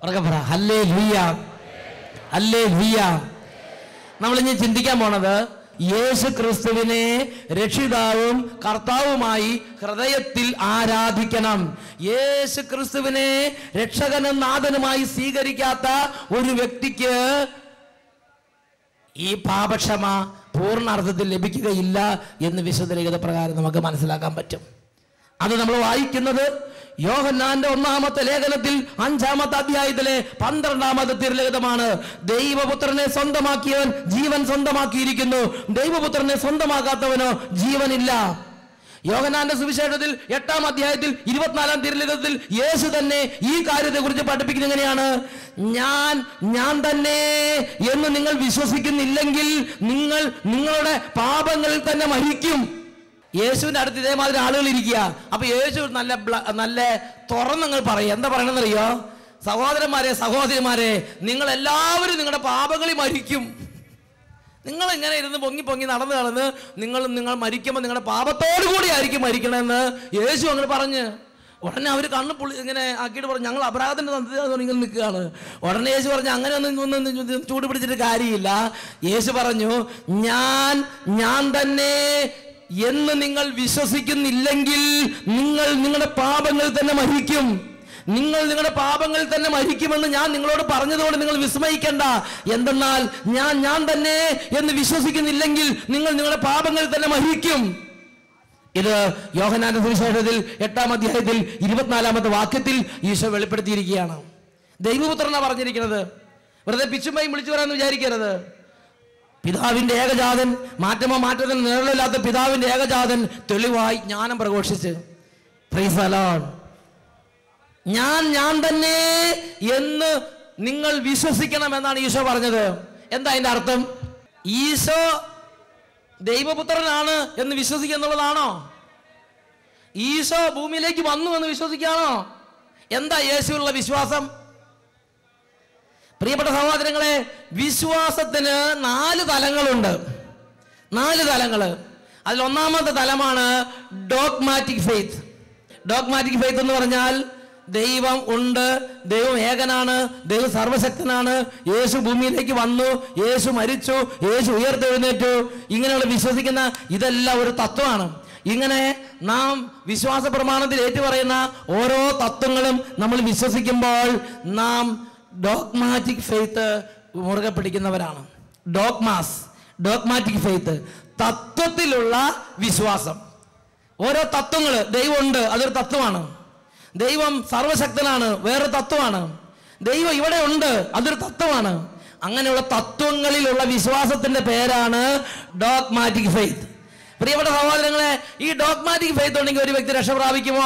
ഉറക്കെ പറ ഹല്ലേ ലൂയ ഹല്ലേ ലൂയ നമ്മൾ ഇനി ചിന്തിക്കാൻ പോണത് യേശു ക്രിസ്തുവിനെ രക്ഷിതാവും കർത്താവുമായി ഹൃദയത്തിൽ ആരാധിക്കണം യേശു ക്രിസ്തുവിനെ രക്ഷകനും നാഥനുമായി സ്വീകരിക്കാത്ത ഒരു വ്യക്തിക്ക് ഈ പാപക്ഷമ പൂർണ്ണ അർത്ഥത്തിൽ ലഭിക്കുകയില്ല എന്ന് വിശുദ്ധ ലിഖിത പ്രകാരം നമുക്ക് മനസ്സിലാക്കാൻ പറ്റും അത് നമ്മൾ വായിക്കുന്നത് യോഹന്നാന്റെ ഒന്നാമത്തെ ലേഖനത്തിൽ അഞ്ചാമത്തെ അധ്യായത്തിലെ പന്ത്രണ്ടാമത്തെ തിരുലിഖിതമാണ് ദൈവപുത്രനെ സ്വന്തമാക്കിയവൻ ജീവൻ സ്വന്തമാക്കിയിരിക്കുന്നു ദൈവപുത്രനെ സ്വന്തമാക്കാത്തവനോ ജീവനില്ല യോഹനാന്റെ സുവിശേഷത്തിൽ എട്ടാം അധ്യായത്തിൽ ഇരുപത്തിനാലാം തിരുലിഖിതത്തിൽ യേശു തന്നെ ഈ കാര്യത്തെക്കുറിച്ച് പഠിപ്പിക്കുന്നത് എങ്ങനെയാണ് ഞാൻ ഞാൻ തന്നെ എന്ന് നിങ്ങൾ വിശ്വസിക്കുന്നില്ലെങ്കിൽ നിങ്ങൾ നിങ്ങളുടെ പാപങ്ങളിൽ തന്നെ മരിക്കും യേശുവിന്റെ അടുത്ത് ഇതേമാതിരി ആളുകൾ ഇരിക്കുക അപ്പൊ യേശു നല്ല ബ്ല- നല്ല തുറന്നങ്ങൾ പറയും എന്താ പറയണമെന്നറിയോ സഹോദരന്മാരെ സഹോദരിമാരെ നിങ്ങൾ എല്ലാവരും നിങ്ങളുടെ പാപങ്ങളിൽ മരിക്കും നിങ്ങൾ ഇങ്ങനെ ഇരുന്ന് പൊങ്ങി പൊങ്ങി നടന്ന് നടന്ന് നിങ്ങൾ നിങ്ങൾ മരിക്കുമ്പോൾ നിങ്ങളുടെ പാപത്തോടു കൂടി ആയിരിക്കും മരിക്കണമെന്ന് യേശു അങ്ങനെ പറഞ്ഞ് ഉടനെ അവർ കണ്ണ് പുള്ളി ഇങ്ങനെ ആക്കിയിട്ട് പറഞ്ഞു ഞങ്ങൾ അപരാധത്തിന്റെ തന്ത്രത്തിൽ ഇങ്ങനെ നിൽക്കുകയാണ് ഉടനെ യേശു പറഞ്ഞു അങ്ങനെ ഒന്നും ഒന്നും ഒന്നും ചൂട് പിടിച്ചിട്ട് കാര്യമില്ല യേശു പറഞ്ഞു ഞാൻ ഞാൻ തന്നെ എന്ന് നിങ്ങൾ വിശ്വസിക്കുന്നില്ലെങ്കിൽ നിങ്ങൾ നിങ്ങളുടെ പാപങ്ങൾ തന്നെ മരിക്കും നിങ്ങൾ നിങ്ങളുടെ പാപങ്ങളിൽ തന്നെ മരിക്കുമെന്ന് ഞാൻ നിങ്ങളോട് പറഞ്ഞതുകൊണ്ട് നിങ്ങൾ വിസ്മയിക്കേണ്ട എന്തെന്നാൽ ഞാൻ ഞാൻ തന്നെ എന്ന് വിശ്വസിക്കുന്നില്ലെങ്കിൽ നിങ്ങൾ നിങ്ങളുടെ പാപങ്ങളിൽ തന്നെ മരിക്കും ഇത് യോഹനാന്റെ സുവിശേഷത്തിൽ എട്ടാം അധ്യായത്തിൽ ഇരുപത്തിനാലാമത്തെ വാക്യത്തിൽ ഈശോ വെളിപ്പെടുത്തിയിരിക്കുകയാണ് ദൈവപുത്രനാ പറഞ്ഞിരിക്കുന്നത് വെറുതെ പിച്ചുമ്പയും വിളിച്ചു വരാമെന്ന് വിചാരിക്കരുത് പിതാവിന്റെ ഏകജാതൻ മാറ്റമോ മാറ്റത്തിന് നിഴലില്ലാത്ത പിതാവിന്റെ ഏകജാതൻ തെളിവായി ജ്ഞാനം പ്രഘോഷിച്ച് Praise the Lord. ഞാൻ ഞാൻ തന്നെ എന്ന് നിങ്ങൾ വിശ്വസിക്കണം എന്നാണ് ഈശോ പറഞ്ഞത് എന്താ അതിന്റെ അർത്ഥം ഈശോ ദൈവപുത്രനാണ് എന്ന് വിശ്വസിക്കുക എന്നുള്ളതാണോ ഈശോ ഭൂമിയിലേക്ക് വന്നു എന്ന് വിശ്വസിക്കുകയാണോ എന്താ യേശുവിലുള്ള വിശ്വാസം പ്രിയപ്പെട്ട സഹോദരങ്ങളെ വിശ്വാസത്തിന് നാല് തലങ്ങളുണ്ട് നാല് തലങ്ങൾ അതിൽ ഒന്നാമത്തെ തലമാണ് ഡോഗ്മാറ്റിക് ഫെയ്ത്ത് ഡോഗ്മാറ്റിക് ഫെയ്ത്ത് എന്ന് പറഞ്ഞാൽ ദൈവം ഉണ്ട് ദൈവം ഏകനാണ് ദൈവം സർവശക്തനാണ് യേശു ഭൂമിയിലേക്ക് വന്നു യേശു മരിച്ചു യേശു ഉയർത്തെഴുന്നേറ്റു ഇങ്ങനെയുള്ള വിശ്വസിക്കുന്ന ഇതെല്ലാം ഒരു തത്വമാണ് ഇങ്ങനെ നാം വിശ്വാസ പ്രമാണത്തിൽ ഏറ്റുപറയുന്ന ഓരോ തത്വങ്ങളും നമ്മൾ വിശ്വസിക്കുമ്പോൾ നാം ഡോഗ്മാറ്റിക് ഫെയ്ത്ത് മുറുകെ പിടിക്കുന്നവരാണ് ഡോഗ്മാസ് ഡോഗ്മാറ്റിക് ഫെയ്ത്ത് തത്വത്തിലുള്ള വിശ്വാസം ഓരോ തത്വങ്ങൾ ദൈവമുണ്ട് അതൊരു തത്വമാണ് ദൈവം സർവശക്തനാണ് വേറെ തത്വമാണ് ദൈവം ഇവിടെ ഉണ്ട് അതൊരു തത്വമാണ് അങ്ങനെയുള്ള തത്വങ്ങളിലുള്ള വിശ്വാസത്തിന്റെ പേരാണ് ഡോഗ്മാറ്റിക് ഫെയ്ത്ത് പ്രിയപ്പെട്ട സഹോദരങ്ങളെ ഈ ഡോഗ്മാറ്റിക് ഫെയ്ത്ത് ഉണ്ടെങ്കിൽ ഒരു വ്യക്തി രക്ഷ പ്രാപിക്കുമോ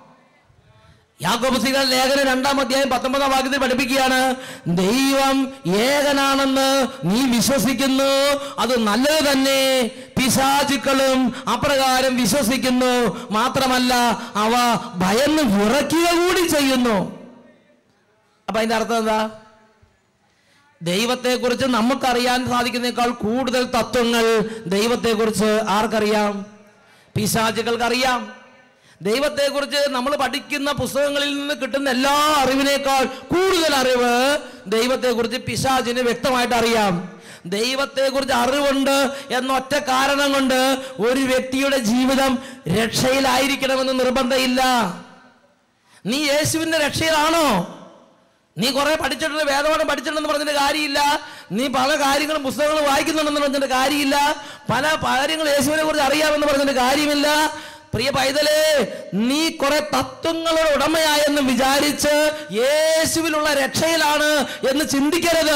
യാക്കോബ് സീകൾ ലേഖനം രണ്ടാം അധ്യായം പത്തൊമ്പതാം വാക്യത്തിൽ പഠിപ്പിക്കുകയാണ് ദൈവം ഏകനാണെന്ന് നീ വിശ്വസിക്കുന്നു അത് നല്ലത് തന്നെ പിശാചുക്കളും അപ്രകാരം വിശ്വസിക്കുന്നു മാത്രമല്ല അവ ഭയന്ന് വിറയ്ക്കുക കൂടി ചെയ്യുന്നു അപ്പൊ അതിന്റെ അർത്ഥം എന്താ ദൈവത്തെക്കുറിച്ച് നമുക്കറിയാൻ സാധിക്കുന്നേക്കാൾ കൂടുതൽ തത്വങ്ങൾ ദൈവത്തെക്കുറിച്ച് ആർക്കറിയാം പിശാചുക്കൾക്കറിയാം ദൈവത്തെക്കുറിച്ച് നമ്മൾ പഠിക്കുന്ന പുസ്തകങ്ങളിൽ നിന്ന് കിട്ടുന്ന എല്ലാ അറിവിനേക്കാൾ കൂടുതൽ അറിവ് ദൈവത്തെക്കുറിച്ച് പിശാചിന് വ്യക്തമായിട്ട് അറിയാം ദൈവത്തെക്കുറിച്ച് അറിവുണ്ട് എന്നൊറ്റ കാരണം കൊണ്ട് ഒരു വ്യക്തിയുടെ ജീവിതം രക്ഷയിലായിരിക്കണമെന്ന് നിർബന്ധമില്ല നീ യേശുവിന്റെ രക്ഷയിലാണോ നീ കുറെ പഠിച്ചിട്ടുണ്ട് വേദപാഠം പഠിച്ചിട്ടുണ്ടെന്ന് പറഞ്ഞിട്ട് കാര്യമില്ല നീ പല കാര്യങ്ങളും പുസ്തകങ്ങൾ വായിക്കുന്നുണ്ടെന്ന് പറഞ്ഞിട്ട് കാര്യമില്ല പല കാര്യങ്ങൾ യേശുവിനെ കുറിച്ച് അറിയാമെന്ന് പറഞ്ഞിട്ട് കാര്യമില്ല പ്രിയ പൈതലേ നീ കുറെ തത്വങ്ങളുടെ ഉടമയായെന്ന് വിചാരിച്ച് യേശുവിലുള്ള രക്ഷയിലാണ് എന്ന് ചിന്തിക്കരുത്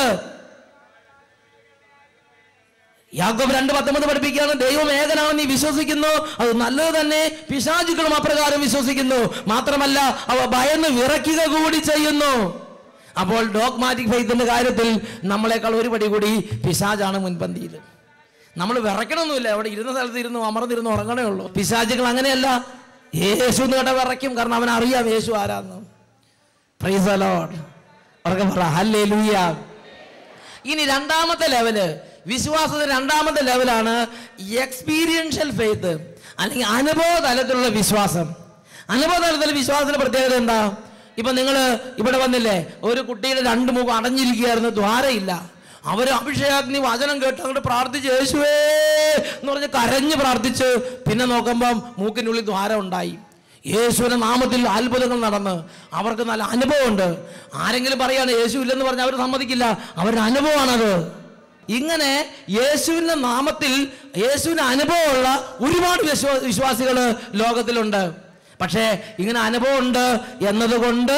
യാക്കോബ് രണ്ട് പത്തൊമ്പത് പഠിപ്പിക്കുകയാണ് ദൈവം ഏകനാണെന്ന് നീ വിശ്വസിക്കുന്നു അത് നല്ലത് തന്നെ പിശാചുക്കളും അപ്രകാരം വിശ്വസിക്കുന്നു മാത്രമല്ല അവ ഭയന്ന് വിറയ്ക്കുക കൂടി ചെയ്യുന്നു അപ്പോൾ ഡോഗ്മാറ്റിക് ഫെയ്ത്തിന്റെ കാര്യത്തിൽ നമ്മളെക്കാൾ ഒരു പടി കൂടി പിശാജാണ് മുൻപന്തിയിൽ നമ്മൾ വിറയ്ക്കണമൊന്നുമില്ല അവിടെ ഇരുന്ന സ്ഥലത്ത് ഇരുന്ന് അമർന്നിരുന്ന് ഉറങ്ങണേ ഉള്ളൂ പിശാചുകൾ അങ്ങനെയല്ല യേശു എന്ന് കേട്ട വിറയ്ക്കും കാരണം അവൻ അറിയാം യേശു ആരാന്ന് പ്രൈസ് ദ ലോർഡ് ഉറക്കെ പറ ഹല്ലേ ഇനി രണ്ടാമത്തെ ലെവല് വിശ്വാസത്തിന്റെ രണ്ടാമത്തെ ലെവലാണ് എക്സ്പീരിയൻഷ്യൽ ഫെയ്ത്ത് അല്ലെങ്കിൽ അനുഭവ തലത്തിലുള്ള വിശ്വാസം അനുഭവ തലത്തിലുള്ള വിശ്വാസത്തിന്റെ പ്രത്യേകത എന്താ ഇപ്പൊ നിങ്ങൾ ഇവിടെ വന്നില്ലേ ഒരു കുട്ടിയുടെ രണ്ട് മുഖം അടഞ്ഞിരിക്കുകയായിരുന്നു ദ്വാരയില്ല അവർ അഭിഷേകാഗ്നി വചനം കേട്ട് അങ്ങോട്ട് പ്രാർത്ഥിച്ച് യേശുവേ എന്ന് പറഞ്ഞ് കരഞ്ഞ് പ്രാർത്ഥിച്ച് പിന്നെ നോക്കുമ്പം മൂക്കിനുള്ളിൽ ദ്വാരം ഉണ്ടായി യേശുവിന്റെ നാമത്തിൽ അത്ഭുതങ്ങൾ നടന്ന് അവർക്ക് നല്ല അനുഭവമുണ്ട് ആരെങ്കിലും പറയാണ് യേശു ഇല്ലെന്ന് പറഞ്ഞാൽ അവർ സമ്മതിക്കില്ല അവരുടെ അനുഭവമാണത് ഇങ്ങനെ യേശുവിന്റെ നാമത്തിൽ യേശുവിന് അനുഭവമുള്ള ഒരുപാട് വിശ്വാ വിശ്വാസികൾ ലോകത്തിലുണ്ട് പക്ഷേ ഇങ്ങനെ അനുഭവമുണ്ട് എന്നതുകൊണ്ട്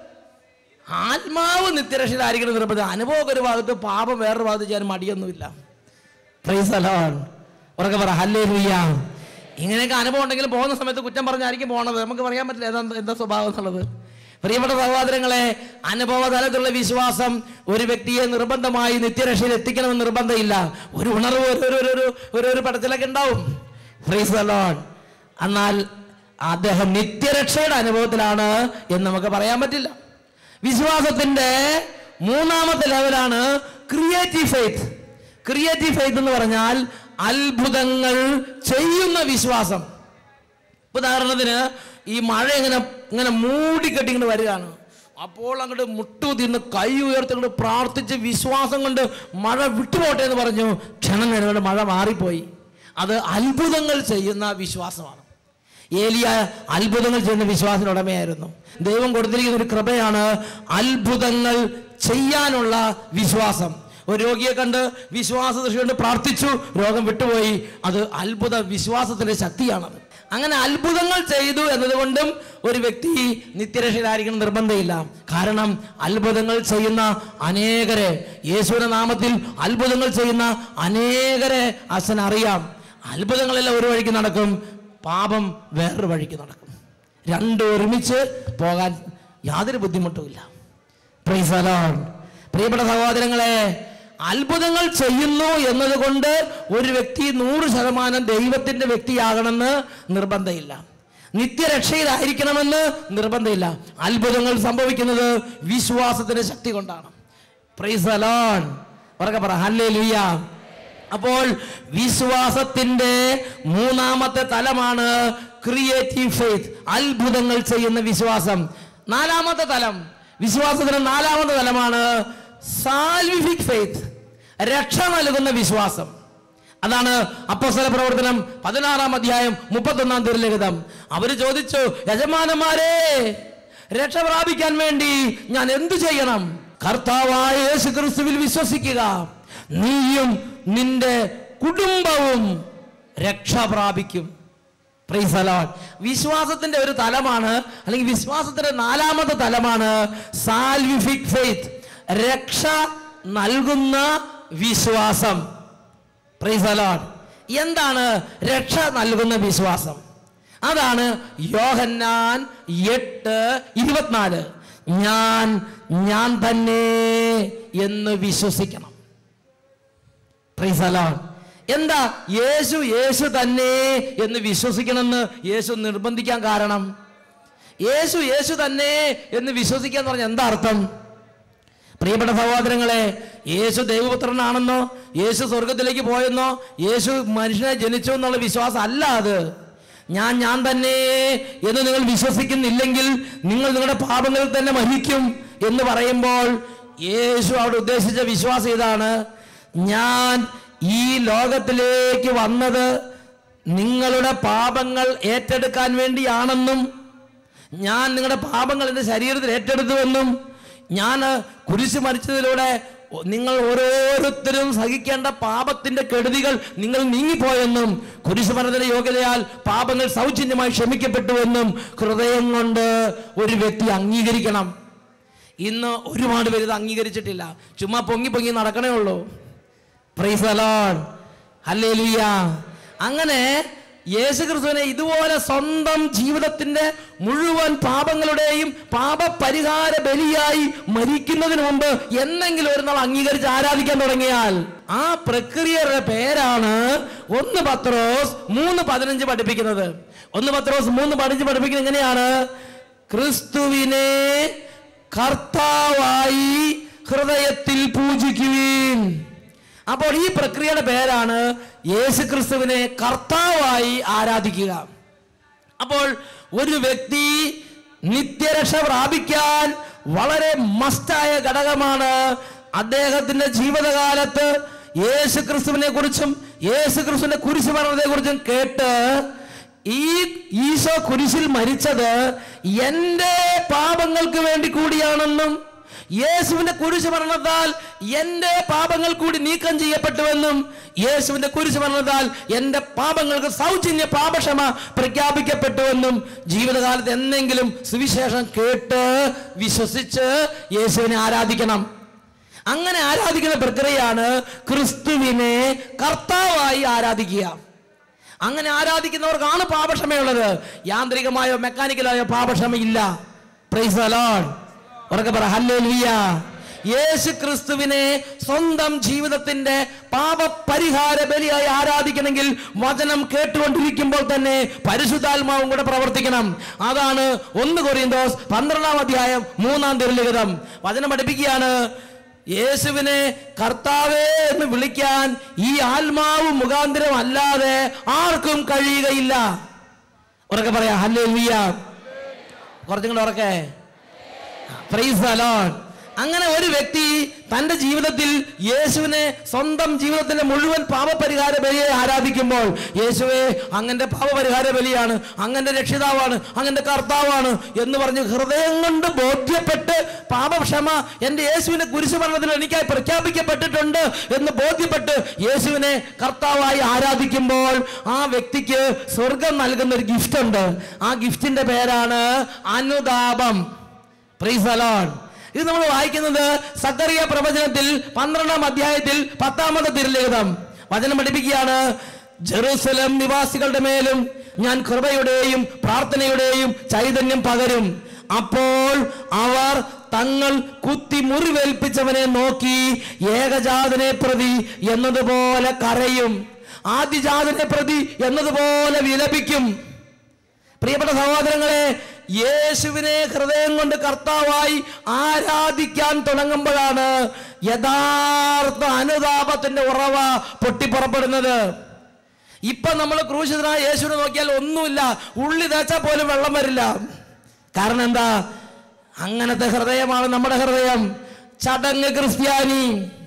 ആത്മാവ് നിത്യരക്ഷയിലായിരിക്കണം നിർബന്ധം അനുഭവം ഒരു ഭാഗത്ത് പാപം വേറൊരു ഭാഗത്ത് ചെയ്യാൻ മടിയൊന്നുമില്ല പ്രൈസ് അലോൺ ഉറക്കെ പറ ഹല്ലേ ഇങ്ങനെയൊക്കെ അനുഭവം ഉണ്ടെങ്കിലും പോകുന്ന സമയത്ത് കുറ്റം പറഞ്ഞായിരിക്കും പോണത് നമുക്ക് പറയാൻ പറ്റില്ല ഏതാ എന്താ സ്വഭാവം എന്നുള്ളത് പ്രിയപ്പെട്ട സഹോദരങ്ങളെ അനുഭവ തലത്തിലുള്ള വിശ്വാസം ഒരു വ്യക്തിയെ നിർബന്ധമായി നിത്യരക്ഷയിൽ എത്തിക്കണമെന്ന് നിർബന്ധമില്ല ഒരു ഉണർവ് ഒരു ഒരു ഒരു ഒരു ഒരു പടത്തിലൊക്കെ ഉണ്ടാവും ഫ്രീസ് അലോൺ എന്നാൽ അദ്ദേഹം നിത്യരക്ഷയുടെ അനുഭവത്തിലാണ് എന്ന് നമുക്ക് പറയാൻ പറ്റില്ല വിശ്വാസത്തിന്റെ മൂന്നാമത്തെ ലെവലാണ് ക്രിയേറ്റീവ് ഫെയ്ത്ത് ക്രിയേറ്റീവ് ഫെയ്ത്ത് എന്ന് പറഞ്ഞാൽ അത്ഭുതങ്ങൾ ചെയ്യുന്ന വിശ്വാസം ഇപ്പൊ ഉദാഹരണത്തിന് ഈ മഴ ഇങ്ങനെ ഇങ്ങനെ മൂടിക്കെട്ടി ഇങ്ങനെ വരികയാണ് അപ്പോൾ അങ്ങോട്ട് മുട്ടുതിന്ന് കൈ ഉയർത്തി അങ്ങോട്ട് പ്രാർത്ഥിച്ച് വിശ്വാസം കൊണ്ട് മഴ വിട്ടുപോട്ടെ എന്ന് പറഞ്ഞു ക്ഷണം കഴിഞ്ഞുകൊണ്ട് മഴ മാറിപ്പോയി അത് അത്ഭുതങ്ങൾ ചെയ്യുന്ന വിശ്വാസമാണ് ഏലിയ അത്ഭുതങ്ങൾ ചെയ്യുന്ന വിശ്വാസത്തിന് ഉടമയായിരുന്നു ദൈവം കൊടുത്തിരിക്കുന്ന ഒരു കൃപയാണ് അത്ഭുതങ്ങൾ ചെയ്യാനുള്ള വിശ്വാസം ഒരു രോഗിയെ കണ്ട് വിശ്വാസ ദൃഷ്ടി കൊണ്ട് പ്രാർത്ഥിച്ചു രോഗം വിട്ടുപോയി അത് അത്ഭുത വിശ്വാസത്തിന്റെ ശക്തിയാണത് അങ്ങനെ അത്ഭുതങ്ങൾ ചെയ്തു എന്നതുകൊണ്ടും ഒരു വ്യക്തി നിത്യരക്ഷയിലായിരിക്കണം നിർബന്ധമില്ല കാരണം അത്ഭുതങ്ങൾ ചെയ്യുന്ന അനേകരെ യേശുവിന്റെ നാമത്തിൽ അത്ഭുതങ്ങൾ ചെയ്യുന്ന അനേകരെ അച്ഛൻ അറിയാം അത്ഭുതങ്ങളെല്ലാം ഒരു വഴിക്ക് നടക്കും പാപം വേറൊരു വഴിക്ക് നടക്കും രണ്ടും ഒരുമിച്ച് പോകാൻ യാതൊരു ബുദ്ധിമുട്ടുമില്ല Praise the Lord. പ്രിയപ്പെട്ട സഹോദരങ്ങളെ അത്ഭുതങ്ങൾ ചെയ്യുന്നു എന്നതുകൊണ്ട് ഒരു വ്യക്തി നൂറ് ശതമാനം ദൈവത്തിന്റെ വ്യക്തിയാകണമെന്ന് നിർബന്ധമില്ല നിത്യരക്ഷയിലായിരിക്കണമെന്ന് നിർബന്ധമില്ല അത്ഭുതങ്ങൾ സംഭവിക്കുന്നത് വിശ്വാസത്തിന്റെ ശക്തി കൊണ്ടാണ് പ്രൈസ് അലോൺ ഉറക്കെ പറ ഹല്ലേ അപ്പോൾ വിശ്വാസത്തിന്റെ മൂന്നാമത്തെ തലമാണ് ക്രിയേറ്റീവ് ഫെയ്ത്ത് അത്ഭുതങ്ങൾ ചെയ്യുന്ന വിശ്വാസം നാലാമത്തെ തലം വിശ്വാസത്തിന്റെ നാലാമത്തെ തലമാണ് സാൽവിഫിക് ഫെയ്ത്ത് രക്ഷ നൽകുന്ന വിശ്വാസം അതാണ് അപ്പോസ്തല പ്രവർത്തനം പതിനാറാം അധ്യായം മുപ്പത്തൊന്നാം തിരുലിഖിതം അവര് ചോദിച്ചു യജമാനന്മാരെ രക്ഷ പ്രാപിക്കാൻ വേണ്ടി ഞാൻ എന്തു ചെയ്യണം കർത്താവായ യേശു ക്രിസ്തുവിൽ വിശ്വസിക്കുക നീയും നിന്റെ കുടുംബവും രക്ഷ പ്രാപിക്കും Praise the Lord. വിശ്വാസത്തിന്റെ ഒരു തലമാണ് അല്ലെങ്കിൽ വിശ്വാസത്തിന്റെ നാലാമത്തെ തലമാണ് സാൽവിഫിക് ഫെയ്ത്ത് രക്ഷ നൽകുന്ന വിശ്വാസം Praise the Lord. എന്താണ് രക്ഷ നൽകുന്ന വിശ്വാസം അതാണ് യോഹന്നാൻ എട്ട് ഇരുപത്തിനാല് ഞാൻ ഞാൻ തന്നെ എന്ന് വിശ്വസിക്കണം Praise the Lord. എന്താ യേശു യേശു തന്നെ എന്ന് വിശ്വസിക്കണമെന്ന് യേശു നിർബന്ധിക്കാൻ കാരണം യേശു യേശു തന്നെ എന്ന് വിശ്വസിക്കുക എന്ന് പറഞ്ഞാൽ എന്താ അർത്ഥം പ്രിയപ്പെട്ട സഹോദരങ്ങളെ യേശു ദൈവപുത്രനാണെന്നോ യേശു സ്വർഗത്തിലേക്ക് പോയെന്നോ യേശു മനുഷ്യനെ ജനിച്ചു എന്നുള്ള വിശ്വാസം അല്ല അത് ഞാൻ ഞാൻ തന്നെ എന്ന് നിങ്ങൾ വിശ്വസിക്കുന്നില്ലെങ്കിൽ നിങ്ങൾ നിങ്ങളുടെ പാപങ്ങളിൽ തന്നെ മരിക്കും എന്ന് പറയുമ്പോൾ യേശു അവിടെ ഉദ്ദേശിച്ച വിശ്വാസം ഇതാണ് ഞാൻ ഈ ലോകത്തിലേക്ക് വന്നത് നിങ്ങളുടെ പാപങ്ങൾ ഏറ്റെടുക്കാൻ വേണ്ടിയാണെന്നും ഞാൻ നിങ്ങളുടെ പാപങ്ങൾ എൻ്റെ ശരീരത്തിൽ ഏറ്റെടുത്തുവെന്നും ഞാൻ കുരിശ് മരിച്ചതിലൂടെ നിങ്ങൾ ഓരോരുത്തരും സഹിക്കേണ്ട പാപത്തിന്റെ കെടുതികൾ നിങ്ങൾ നീങ്ങിപ്പോയെന്നും കുരിശുമരണത്തിന്റെ യോഗ്യതയാൽ പാപങ്ങൾ സൗജന്യമായി ക്ഷമിക്കപ്പെട്ടുവെന്നും ഹൃദയം കൊണ്ട് ഒരു വ്യക്തി അംഗീകരിക്കണം ഇന്ന് ഒരുപാട് പേര് ഇത് അംഗീകരിച്ചിട്ടില്ല ചുമ്മാ പൊങ്ങി പൊങ്ങി നടക്കണേ ഉള്ളൂ പ്രൈസ് അലോൺ ഹല്ലേലൂയ അങ്ങനെ യേശു ക്രിസ്തുവിനെ ഇതുപോലെ സ്വന്തം ജീവിതത്തിന്റെ മുഴുവൻ പാപങ്ങളുടെയും പാപപരിഹാര ബലിയായി മരിക്കുന്നതിന് മുമ്പ് എന്നെങ്കിലും ഒരു നാൾ അംഗീകരിച്ച് ആരാധിക്കാൻ തുടങ്ങിയാൽ ആ പ്രക്രിയയുടെ പേരാണ് ഒന്ന് പത്രോസ് മൂന്ന് പതിനഞ്ച് പഠിപ്പിക്കുന്നത് ഒന്ന് പത്രോസ് മൂന്ന് പതിനഞ്ച് പഠിപ്പിക്കുന്നത് എങ്ങനെയാണ് ക്രിസ്തുവിനെ കർത്താവായി ഹൃദയത്തിൽ പൂജിക്കുവീൻ അപ്പോൾ ഈ പ്രക്രിയയുടെ പേരാണ് യേശു ക്രിസ്തുവിനെ കർത്താവായി ആരാധിക്കുക അപ്പോൾ ഒരു വ്യക്തി നിത്യരക്ഷ പ്രാപിക്കാൻ വളരെ മസ്റ്റായ ഘടകമാണ് അദ്ദേഹത്തിന്റെ ജീവിതകാലത്ത് യേശു ക്രിസ്തുവിനെ കുറിച്ചും യേശു ക്രിസ്തുവിന്റെ കുരിശു മരണത്തെ കുറിച്ചും കേട്ട് ഈ ഈശോ കുരിശിൽ മരിച്ചത് എൻ്റെ പാപങ്ങൾക്ക് വേണ്ടി കൂടിയാണെന്നും യേശുവിന്റെ കുരിശു മരണത്താൽ എൻ്റെ പാപങ്ങൾ കൂടി നീക്കം ചെയ്യപ്പെട്ടുവെന്നും യേശുവിന്റെ കുരിശു മരണത്താൽ എൻ്റെ പാപങ്ങൾക്ക് സൗജന്യ പാപക്ഷമ പ്രഖ്യാപിക്കപ്പെട്ടുവെന്നും ജീവിതകാലത്ത് എന്തെങ്കിലും സുവിശേഷം കേട്ട് വിശ്വസിച്ച് യേശുവിനെ ആരാധിക്കണം അങ്ങനെ ആരാധിക്കുന്ന പ്രക്രിയയാണ് ക്രിസ്തുവിനെ കർത്താവായി ആരാധിക്കുക അങ്ങനെ ആരാധിക്കുന്നവർക്കാണ് പാപക്ഷമയുള്ളത് യാന്ത്രികമായോ മെക്കാനിക്കലായോ പാപക്ഷമയില്ല പ്രൈസ് the Lord. ഉറക്കെ പറ ഹല്ലേലൂയ യേശു ക്രിസ്തുവിനെ സ്വന്തം ജീവിതത്തിന്റെ പാപപരിഹാര ബലിയായി ആരാധിക്കണമെങ്കിൽ വചനം കേട്ടുകൊണ്ടിരിക്കുമ്പോൾ തന്നെ പരിശുദ്ധാത്മാവും കൂടെ പ്രവർത്തിക്കണം അതാണ് ഒന്ന് കൊറിയന്തോസ് പന്ത്രണ്ടാം അധ്യായം മൂന്നാം തിരുലിഖിതം വചനം പഠിപ്പിക്കുകയാണ് യേശുവിനെ കർത്താവേ എന്ന് വിളിക്കാൻ ഈ ആത്മാവ് മുഖാന്തരം അല്ലാതെ ആർക്കും കഴിയുകയില്ല ഉറക്കെ പറയാ ഹല്ലേ കുറച്ചും കൂടെ ഉറക്കെ പ്രൈസ് the Lord. അങ്ങനെ ഒരു വ്യക്തി തന്റെ ജീവിതത്തിൽ യേശുവിനെ സ്വന്തം ജീവിതത്തിന്റെ മുഴുവൻ പാപപരിഹാര ബലിയെ ആരാധിക്കുമ്പോൾ യേശുവെ അങ്ങന്റെ പാപപരിഹാര ബലിയാണ് അങ്ങന്റെ രക്ഷിതാവാണ് അങ്ങന്റെ കർത്താവാണ് എന്ന് പറഞ്ഞ് ഹൃദയം കൊണ്ട് ബോധ്യപ്പെട്ട് പാപക്ഷമ എൻ്റെ യേശുവിന്റെ കുരിശുമരണത്തിൽ എനിക്കായി പ്രഖ്യാപിക്കപ്പെട്ടിട്ടുണ്ട് എന്ന് ബോധ്യപ്പെട്ട് യേശുവിനെ കർത്താവായി ആരാധിക്കുമ്പോൾ ആ വ്യക്തിക്ക് സ്വർഗം നൽകുന്ന ഒരു ഗിഫ്റ്റ് ഉണ്ട് ആ ഗിഫ്റ്റിന്റെ പേരാണ് അനുതാപം Praise the Lord. ഇത് നമ്മൾ വായിക്കുന്നത് സക്കറിയ പ്രവചനത്തിൽ പന്ത്രണ്ടാം അധ്യായത്തിൽ പത്താമത്തെ തിരുലിഖിതം വചനം പഠിപ്പിക്കുകയാണ് ജെറൂസലം നിവാസികളുടെ മേലും ഞാൻ കൃപയുടെയും പ്രാർത്ഥനയുടെയും ചൈതന്യം പകരും അപ്പോൾ അവർ തങ്ങൾ കുത്തി മുറിവേൽപ്പിച്ചവനെ നോക്കി ഏകജാതനെ പ്രതി എന്നതുപോലെ കരയും ആദ്യജാതനെ പ്രതി എന്നതുപോലെ വിലപിക്കും പ്രിയപ്പെട്ട സഹോദരങ്ങളെ യേശുവിനെ ഹൃദയം കൊണ്ട് കർത്താവായി ആരാധിക്കാൻ തുടങ്ങുമ്പോഴാണ് യഥാർത്ഥ അനുതാപത്തിന്റെ ഉറവ പൊട്ടിപ്പുറപ്പെടുന്നത് ഇപ്പൊ നമ്മൾ ക്രൂശിതനായ യേശുവിനെ നോക്കിയാൽ ഒന്നുമില്ല ഉള്ളി തേച്ചാൽ പോലും വെള്ളം വരില്ല കാരണം എന്താ അങ്ങനത്തെ ഹൃദയമാണ് നമ്മുടെ ഹൃദയം ചടങ്ങ് ക്രിസ്ത്യാനി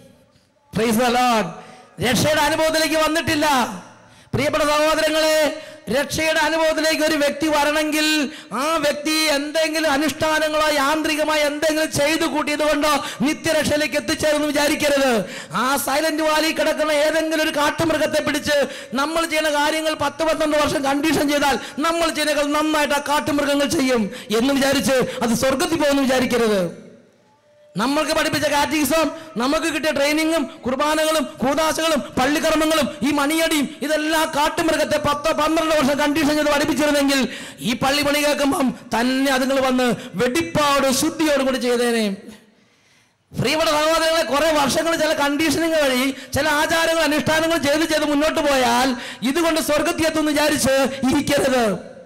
Praise the Lord. രക്ഷയുടെ അനുഭവത്തിലേക്ക് വന്നിട്ടില്ല പ്രിയപ്പെട്ട സഹോദരങ്ങളെ രക്ഷയുടെ അനുഭവത്തിലേക്ക് ഒരു വ്യക്തി വരണമെങ്കിൽ ആ വ്യക്തി എന്തെങ്കിലും അനുഷ്ഠാനങ്ങളോ യാന്ത്രികമായി എന്തെങ്കിലും ചെയ്തു കൂട്ടിയത് കൊണ്ടോ നിത്യരക്ഷയിലേക്ക് എത്തിച്ചേർന്ന് വിചാരിക്കരുത് ആ സൈലന്റ് വാലി കിടക്കുന്ന ഏതെങ്കിലും ഒരു കാട്ടുമൃഗത്തെ പിടിച്ച് നമ്മൾ ചെയ്യുന്ന കാര്യങ്ങൾ പത്ത് പന്ത്രണ്ട് വർഷം കണ്ടീഷൻ ചെയ്താൽ നമ്മൾ ചെയ്യുന്നകൾ നന്നായിട്ട് ആ കാട്ടുമൃഗങ്ങൾ ചെയ്യും എന്ന് വിചാരിച്ച് അത് സ്വർഗത്തിൽ പോകുമെന്ന് വിചാരിക്കരുത് നമ്മൾക്ക് പഠിപ്പിച്ച കാറ്റീസം നമുക്ക് കിട്ടിയ ട്രെയിനിങ്ങും കുർബാനകളും കൂതാശകളും പള്ളിക്കർമ്മങ്ങളും ഈ മണിയടിയും ഇതെല്ലാം കാട്ടുമൃഗത്തെ പത്തോ പന്ത്രണ്ട് വർഷം കണ്ടീഷൻ ചെയ്ത് പഠിപ്പിച്ചിരുന്നെങ്കിൽ ഈ പള്ളി പണി കേൾക്കുമ്പം തന്നെ അതുങ്ങൾ വന്ന് വെടിപ്പാട് ശുദ്ധിയോടും കൂടി ചെയ്തേനെ പ്രിയപ്പെട്ട സഹോദരങ്ങളെ കുറെ വർഷങ്ങൾ ചില കണ്ടീഷനിങ് വഴി ചില ആചാരങ്ങൾ അനുഷ്ഠാനങ്ങൾ ചെയ്ത് ചെയ്ത് മുന്നോട്ട് പോയാൽ ഇതുകൊണ്ട് സ്വർഗത്തിയെത്തുമെന്ന് വിചാരിച്ച് ഇരിക്കരുത്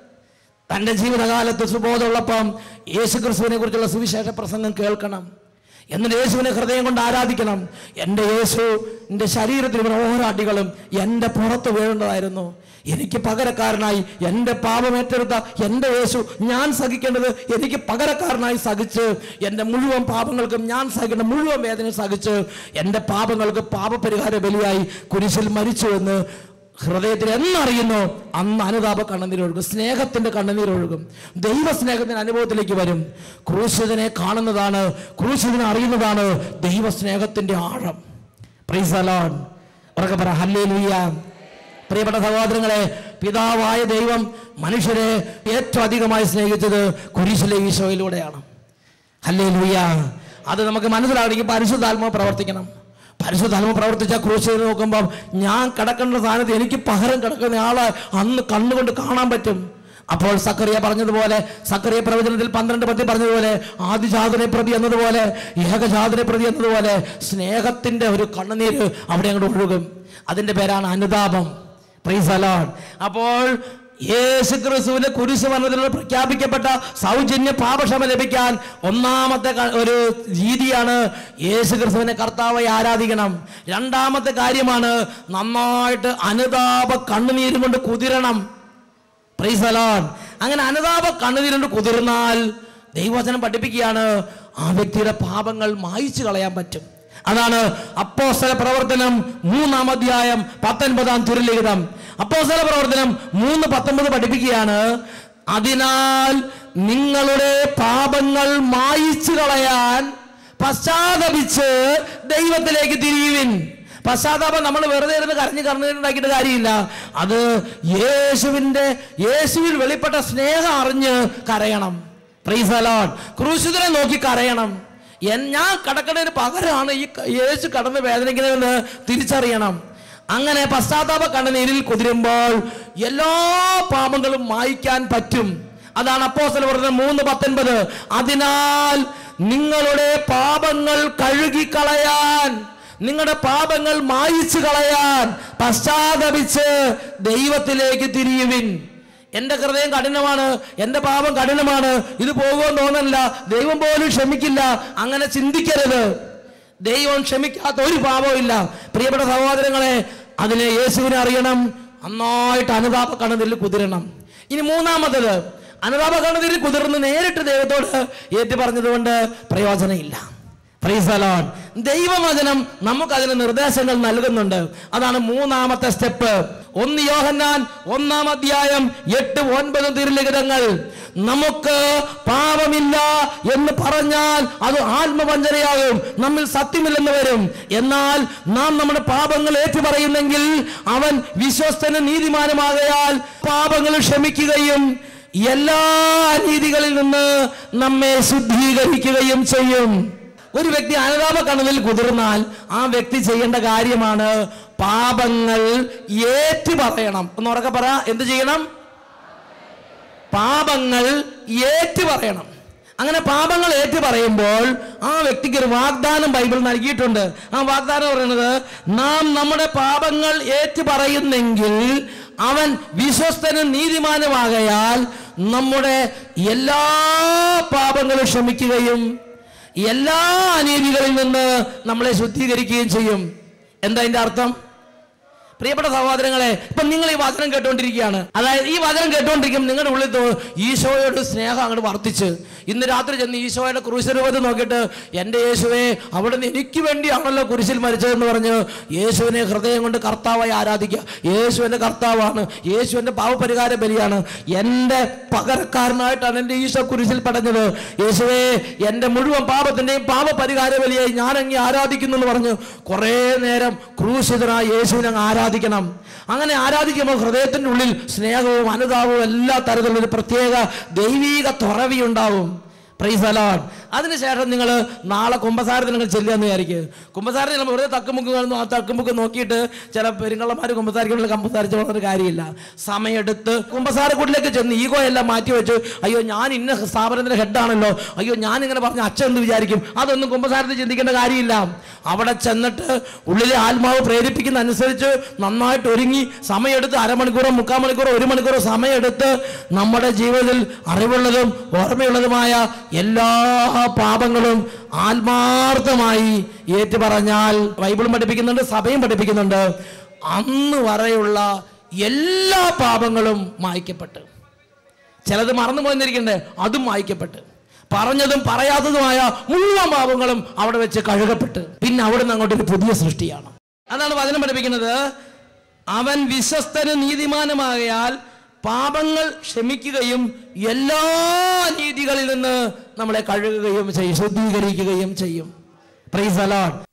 തൻ്റെ ജീവിതകാലത്ത് സുബോധമുള്ളപ്പം യേശു ക്രിസ്തുവിനെ കുറിച്ചുള്ള സുവിശേഷ പ്രസംഗം കേൾക്കണം എന്നിട്ട് യേശുവിനെ ഹൃദയം കൊണ്ട് ആരാധിക്കണം എൻ്റെ യേശു എൻ്റെ ശരീരത്തിൽ വീണ ഓരോ അടികളും എൻ്റെ പുറത്ത് വീഴേണ്ടതായിരുന്നു എനിക്ക് പകരക്കാരനായി എൻ്റെ പാപം ഏറ്റെടുത്ത എൻ്റെ യേശു ഞാൻ സഹിക്കേണ്ടത് എനിക്ക് പകരക്കാരനായി സഹിച്ച് എൻ്റെ മുഴുവൻ പാപങ്ങൾക്കും ഞാൻ സഹിക്കേണ്ട മുഴുവൻ വേദന സഹിച്ച് എൻ്റെ പാപങ്ങൾക്ക് പാപപരിഹാര ബലിയായി കുരിശിൽ മരിച്ചു എന്ന് ഹൃദയത്തിൽ എന്നറിയുന്നു അന്ന് അനുതാപ കണ്ണുനീരൊഴുകും സ്നേഹത്തിന്റെ കണ്ണുനീരൊഴുകും ദൈവസ്നേഹത്തിന്റെ അനുഭവത്തിലേക്ക് വരും ക്രൂശിതനെ കാണുന്നതാണ് ക്രൂശിതനെ അറിയുന്നതാണ് ദൈവസ്നേഹത്തിന്റെ ആഴം Praise the Lord. ഉറക്കെ പറ ഹല്ലേലൂയ പ്രിയപ്പെട്ട സഹോദരങ്ങളെ പിതാവായ ദൈവം മനുഷ്യരെ ഏറ്റവും അധികമായി സ്നേഹിച്ചത് കുരിശിലെ ഈശോയിലൂടെയാണ് ഹല്ലേ ലൂയ അത് നമുക്ക് മനസ്സിലാവണമെങ്കിൽ പരിശുദ്ധാത്മാവ് പ്രവർത്തിക്കണം പരിശുദ്ധാത്മ പ്രവർത്തിച്ച ക്രൂശ് ചെയ്ത് നോക്കുമ്പോൾ ഞാൻ കിടക്കേണ്ട സ്ഥാനത്ത് എനിക്ക് പകരം കിടക്കുന്ന ആളെ അന്ന് കണ്ണുകൊണ്ട് കാണാൻ പറ്റും അപ്പോൾ സക്കറിയ പറഞ്ഞതുപോലെ സക്കറിയ പ്രവചനത്തിൽ പന്ത്രണ്ട് പത്തി പറഞ്ഞതുപോലെ ആദിജാതനെ പ്രതി എന്നതുപോലെ ഏകജാതനെ പ്രതി എന്നതുപോലെ സ്നേഹത്തിന്റെ ഒരു കണ്ണുനീര് അവിടെ അങ്ങോട്ട് ഒഴുകും അതിന്റെ പേരാണ് അനുതാപം പ്രൈസ് അലോൺ അപ്പോൾ യേശു ക്രിസ്തുവിന്റെ കുരിശ് മരണത്തിലൂടെ പ്രഖ്യാപിക്കപ്പെട്ട സൗജന്യ പാപക്ഷമ ലഭിക്കാൻ ഒന്നാമത്തെ ക- ഒരു രീതിയാണ് യേശു ക്രിസ്തുവിനെ കർത്താവായി ആരാധിക്കണം രണ്ടാമത്തെ കാര്യമാണ് നന്നായിട്ട് അനുതാപ കണ്ണുനീരും കൊണ്ട് കുതിരണം പ്രൈസ് അലോൺ അങ്ങനെ അനുതാപ കണ്ണുനീരുകൊണ്ട് കുതിർന്നാൽ ദൈവവചനം പഠിപ്പിക്കുകയാണ് ആ വ്യക്തിയുടെ പാപങ്ങൾ മായിച്ചു കളയാൻ പറ്റും അതാണ് അപ്പോസ്തല പ്രവർത്തനം മൂന്നാം അധ്യായം പത്തൊൻപതാം തിരുലിഖിതം അപ്പോസ്തല പ്രവർത്തനം മൂന്ന് പത്തൊമ്പത് പഠിപ്പിക്കുകയാണ് അതിനാൽ നിങ്ങളുടെ പാപങ്ങൾ മായിച്ചു കളയാൻ പശ്ചാത്തപിച്ച് ദൈവത്തിലേക്ക് തിരിയുവിൻ പശ്ചാത്താപം നമ്മൾ വെറുതെ ഇരുന്ന് കരഞ്ഞ് കറഞ്ഞിട്ടുണ്ടാക്കിയിട്ട് കാര്യമില്ല അത് യേശുവിൻ്റെ യേശുവിൽ വെളിപ്പെട്ട സ്നേഹം അറിഞ്ഞ് കരയണം പ്രീസലോൺ ക്രൂശിതനെ നോക്കി കരയണം എൻ ഞാൻ കടക്കടന് പകരമാണ് ഈ ക- യേശു കടന്ന് വേദനിക്കുന്നതെന്ന് തിരിച്ചറിയണം അങ്ങനെ പശ്ചാത്താപ കണ്ണുനീരിൽ കുതിരുമ്പോൾ എല്ലാ പാപങ്ങളും മായ്ക്കാൻ പറ്റും അതാണ് അപ്പോസ്തല പറഞ്ഞത് മൂന്ന് പത്തൊൻപത് അതിനാൽ നിങ്ങളുടെ പാപങ്ങൾ കഴുകിക്കളയാൻ നിങ്ങളുടെ പാപങ്ങൾ മായിച്ചു കളയാൻ പശ്ചാത്തപിച്ച് ദൈവത്തിലേക്ക് തിരിയുവിൻ എന്റെ ഹൃദയം കഠിനമാണ് എന്റെ പാപം കഠിനമാണ് ഇത് പോകുമെന്ന് തോന്നല്ല ദൈവം പോലും ക്ഷമിക്കില്ല അങ്ങനെ ചിന്തിക്കരുത് ദൈവം ക്ഷമിക്കാത്ത ഒരു പാപവും ഇല്ല പ്രിയപ്പെട്ട സഹോദരങ്ങളെ അതിനെ യേശുവിനെ അറിയണം നന്നായിട്ട് അനുതാപ കണ്ണതിൽ കുതിരണം ഇനി മൂന്നാമത്തത് അനുതാപ കണ്ണതിൽ കുതിർന്ന് നേരിട്ട് ദൈവത്തോട് ഏറ്റു പറഞ്ഞതുകൊണ്ട് പ്രയോജനമില്ല Praise the Lord. ദൈവവചനം നമുക്ക് അതിന് നിർദ്ദേശങ്ങൾ നൽകുന്നുണ്ട് അതാണ് മൂന്നാമത്തെ സ്റ്റെപ്പ് ഒന്ന് യോഹന്നാൻ ഒന്നാം അധ്യായം എട്ട് ഒൻപത് തിരുലിഖിതങ്ങൾ നമുക്ക് പാപമില്ല എന്ന് പറഞ്ഞാൽ അത് ആത്മവഞ്ചനയാകും നമ്മിൽ സത്യമില്ലെന്ന് വരും എന്നാൽ നാം നമ്മുടെ പാപങ്ങൾ ഏറ്റുപറയുന്നെങ്കിൽ അവൻ വിശ്വസ്തന് നീതിമാനുമാകയാൽ പാപങ്ങൾ ക്ഷമിക്കുകയും എല്ലാ നീതികളിൽ നിന്ന് നമ്മെ ശുദ്ധീകരിക്കുകയും ചെയ്യും ഒരു വ്യക്തി അനുതാപ കണലിൽ കുതിർന്നാൽ ആ വ്യക്തി ചെയ്യേണ്ട കാര്യമാണ് പാപങ്ങൾ ഏറ്റു പറയണം ഒന്ന് ഉറക്കെ പറ എന്ത് ചെയ്യണം പാപങ്ങൾ ഏറ്റു പറയണം അങ്ങനെ പാപങ്ങൾ ഏറ്റു പറയുമ്പോൾ ആ വ്യക്തിക്ക് ഒരു വാഗ്ദാനം ബൈബിൾ നൽകിയിട്ടുണ്ട് ആ വാഗ്ദാനം പറയുന്നത് നാം നമ്മുടെ പാപങ്ങൾ ഏറ്റു പറയുന്നെങ്കിൽ അവൻ വിശ്വസ്തനും നീതിമാനുമാകയാൽ നമ്മുടെ എല്ലാ പാപങ്ങളും ക്ഷമിക്കുകയും എല്ലാ അനീതികളിൽ നിന്ന് നമ്മളെ ശുദ്ധീകരിക്കുകയും ചെയ്യും എന്താ അതിന്റെ അർത്ഥം പ്രിയപ്പെട്ട സഹോദരങ്ങളെ ഇപ്പൊ നിങ്ങൾ ഈ വചനം കേട്ടുകൊണ്ടിരിക്കുകയാണ് അതായത് ഈ വചനം കേട്ടുകൊണ്ടിരിക്കും നിങ്ങളുടെ ഉള്ളിൽ തോ- ഈശോയോട് സ്നേഹം അങ്ങോട്ട് വർദ്ധിച്ച് ഇന്ന് രാത്രി ചെന്ന് ഈശോയുടെ ക്രൂശരൂപത്തിൽ നോക്കിയിട്ട് എൻ്റെ യേശുവെ അവിടുന്ന് എനിക്ക് വേണ്ടിയാണല്ലോ കുരിശിൽ മരിച്ചതെന്ന് പറഞ്ഞ് യേശുവിനെ ഹൃദയം കൊണ്ട് കർത്താവായി ആരാധിക്കുക യേശു എൻ്റെ കർത്താവാണ് യേശു എൻ്റെ പാവപരിഹാര ബലിയാണ് എൻ്റെ പകരക്കാരനായിട്ടാണ് എൻ്റെ ഈശോ കുരിശിൽ പടഞ്ഞത് യേശുവെ എൻ്റെ മുഴുവൻ പാപത്തിൻ്റെയും പാപപരിഹാര ബലിയായി ഞാൻ അങ്ങ് ആരാധിക്കുന്നു എന്ന് പറഞ്ഞ് കുറേ നേരം ക്രൂശിതനായ യേശുവിനെ അങ്ങ് ആരാധിക്കണം അങ്ങനെ ആരാധിക്കുമ്പോൾ ഹൃദയത്തിൻ്റെ ഉള്ളിൽ സ്നേഹവും അനുതാപവും എല്ലാ തരത്തിലുള്ള ഒരു പ്രത്യേക ദൈവീക തുറവി ഉണ്ടാവും പ്രൈസ് അലോൺ അതിനുശേഷം നിങ്ങൾ നാളെ കുമ്പസാരത്തിന് നിങ്ങൾ ചെല്ലുകയെന്ന് വിചാരിക്കുക കുമ്പസാരത്തിന് നമ്മൾ വെറുതെ തക്കുമുക്ക് കാണുന്നു ആ തക്കുമുക്ക് നോക്കിയിട്ട് ചില പെരുങ്കള്ളന്മാർ കുമ്പസാരിക്കുമ്പോൾ കുമ്പസാരിച്ച് വളർന്നൊരു കാര്യമില്ല സമയമെടുത്ത് കുമ്പസാരക്കൂട്ടിലേക്ക് ചെന്ന് ഈഗോ എല്ലാം മാറ്റി വെച്ച് അയ്യോ ഞാൻ ഇന്ന സ്ഥാപനത്തിന്റെ ഹെഡാണല്ലോ അയ്യോ ഞാൻ ഇങ്ങനെ പറഞ്ഞ അച്ഛൻ എന്ന് വിചാരിക്കും അതൊന്നും കുമ്പസാരത്തിൽ ചിന്തിക്കേണ്ട കാര്യമില്ല അവിടെ ചെന്നിട്ട് ഉള്ളിലെ ആത്മാവ് പ്രേരിപ്പിക്കുന്ന അനുസരിച്ച് നന്നായിട്ട് ഒരുങ്ങി സമയമെടുത്ത് അരമണിക്കൂറോ മുക്കാൽ മണിക്കൂറോ ഒരു മണിക്കൂറോ സമയമെടുത്ത് നമ്മുടെ ജീവിതത്തിൽ അറിവുള്ളതും ഓർമ്മയുള്ളതുമായ എല്ലാ പാപങ്ങളും ആത്മാർത്ഥമായി ഏറ്റുപറഞ്ഞാൽ ബൈബിളും പഠിപ്പിക്കുന്നുണ്ട് സഭയും പഠിപ്പിക്കുന്നുണ്ട് അന്ന് വരെയുള്ള എല്ലാ പാപങ്ങളും മായ്ക്കപ്പെട്ട് ചിലത് മറന്നു പോയിരിക്കണ്ടേ അതും മായ്ക്കപ്പെട്ട് പറഞ്ഞതും പറയാത്തതുമായ മുഴുവൻ പാപങ്ങളും അവിടെ വെച്ച് കഴുകപ്പെട്ട് പിന്നെ അവിടെ നിന്ന് അങ്ങോട്ട് ഒരു പുതിയ സൃഷ്ടിയാണ് അതാണ് വചനം പഠിപ്പിക്കുന്നത് അവൻ വിശ്വസ്തന് നീതിമാനമാകയാൽ പാപങ്ങൾ ക്ഷമിക്കുകയും എല്ലാ നീതികളിൽ നിന്ന് നമ്മളെ കഴുകുകയും ചെയ്യും ശുദ്ധീകരിക്കുകയും ചെയ്യും പ്രൈസ് അലോൺ